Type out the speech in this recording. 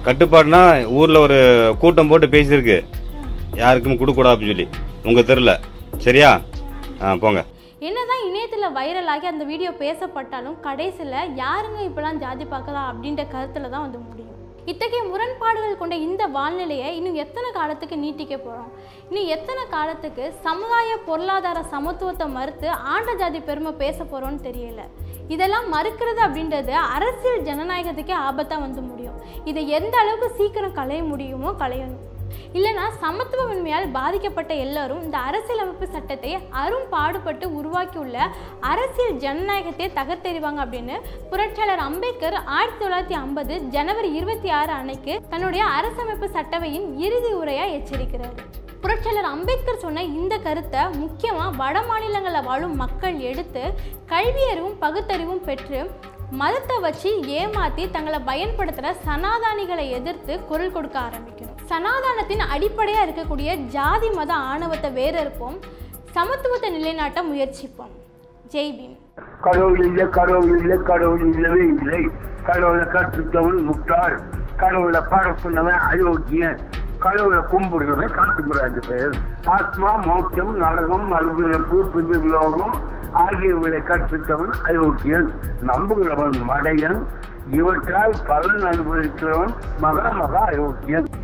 கட்டுப்பாடுனா ஊர்ல ஒரு கூட்டம் போட்டு பேசியிருக்கு யாருக்கும் கொடுக்கூடாது அப்படின்னு சொல்லி உங்க தெருல சரியா ஆ போங்க என்னதான் இணையத்தில் வைரலாகி அந்த வீடியோ பேசப்பட்டாலும் கடைசியில் யாருங்க இப்பெல்லாம் ஜாதி பார்க்கலாம் அப்படின்ற கருத்தில் தான் வந்து முடியும் இத்தகைய முரண்பாடுகள் கொண்ட இந்த வாழ்நிலையை இன்னும் எத்தனை காலத்துக்கு நீட்டிக்க போகிறோம் இன்னும் எத்தனை காலத்துக்கு சமுதாய பொருளாதார சமத்துவத்தை மறுத்து ஆண்ட ஜாதி பெருமை பேச போகிறோம்னு தெரியல இதெல்லாம் மறுக்கிறது அப்படின்றது அரசியல் ஜனநாயகத்துக்கே ஆபத்தாக வந்து முடியும் இதை எந்த அளவுக்கு சீக்கிரம் களைய முடியுமோ களையணும் இல்லைனா சமத்துவமின்மையால் பாதிக்கப்பட்ட எல்லாரும் இந்த அரசியலமைப்பு சட்டத்தை அரும் பாடுபட்டு உருவாக்கியுள்ள அரசியல் ஜனநாயகத்தை தகர்த்தெறிவாங்க அப்படின்னு புரட்சியாளர் அம்பேத்கர் ஆயிரத்தி தொள்ளாயிரத்தி ஐம்பது ஜனவரி இருபத்தி ஆறு அன்னைக்கு தன்னுடைய அரசமைப்பு சட்டவையின் இறுதி உரையா எச்சரிக்கிறார் புரட்சியாளர் அம்பேத்கர் சொன்ன இந்த கருத்தை முக்கியமாக வட மாநிலங்களில் வாழும் மக்கள் எடுத்து கல்வியறிவும் பகுத்தறிவும் பெற்று மதத்தை வச்சு ஏமாத்தி தங்களை பயன்படுத்துகிற சனாதானிகளை எதிர்த்து குரல் கொடுக்க ஆரம்பிக்கணும் சனாதானத்தின் அடிப்படையாக இருக்கக்கூடிய ஜாதி மத ஆணவத்தை வேறறுப்போம் சமத்துவத்தை நிலைநாட்ட முயற்சிப்போம் ஜெய் பீம் கடவுள் இல்லை கடவுள் இல்லை கடவுள் இல்லவே இல்லை கடவுளை கற்றுத்தவன் முட்டாள் கடவுளை பாட சொன்னவன் அயோக்கியன் கடவுளை கும்பிடுறவன் காட்டுகிறாங்க பெயர் ஆத்மா மோட்சம் நரகம் மறுபிறப்பு புதுலோகம் ஆகியவர்களை கற்பித்தவன் அயோக்கியன் நம்புகிறவன் மடையன் இவற்றால் பலன் அனுபவிக்கிறவன் மகா மகா அயோக்கியன்